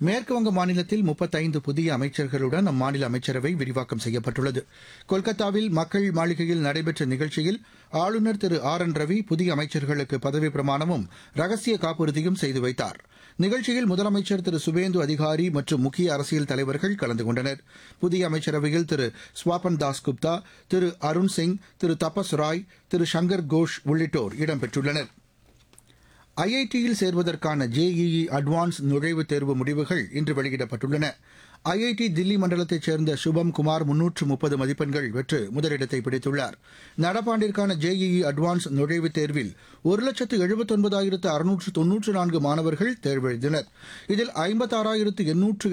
மேற்குவங்க மாநிலத்தில் முப்பத்தைந்து புதிய அமைச்சர்களுடன் அம்மாநில அமைச்சரவை விரிவாக்கம் செய்யப்பட்டுள்ளது கொல்கத்தாவில் மக்கள் மாளிகையில் நடைபெற்ற நிகழ்ச்சியில் ஆளுநர் திரு ஆர் என் ரவி புதிய அமைச்சர்களுக்கு பதவிப் பிரமாணமும் ரகசிய காப்புறுதியும் செய்து வைத்தார் நிகழ்ச்சியில் முதலமைச்சர் திரு சுவேந்து அதிகாரி மற்றும் முக்கிய அரசியல் தலைவர்கள் கலந்து கொண்டனர் புதிய அமைச்சரவையில் திரு ஸ்வாபன் தாஸ் குப்தா திரு அருண் சிங் திரு தபஸ் ராய் திரு சங்கர் கோஷ் உள்ளிட்டோர் இடம்பெற்றுள்ளனர் ஐஐடியில் சேர்வதற்கான ஜேஇஇ அட்வான்ஸ் நுழைவுத் தேர்வு முடிவுகள் இன்று வெளியிடப்பட்டுள்ளன ஐஐடி தில்லி மண்டலத்தைச் சேர்ந்த சுபம் குமார் முன்னூற்று முப்பது மதிப்பெண்கள் பெற்று முதலிடத்தை பிடித்துள்ளார் நடப்பாண்டிற்கான ஜேஇஇ அட்வான்ஸ் நுழைவுத் தேர்வில் ஒரு லட்சத்து எழுபத்தொன்பதாயிரத்து அறுநூற்று தொன்னூற்று நான்கு மாணவர்கள் தேர்வெழுதினர் இதில் ஐம்பத்தாறாயிரத்து எண்ணூற்று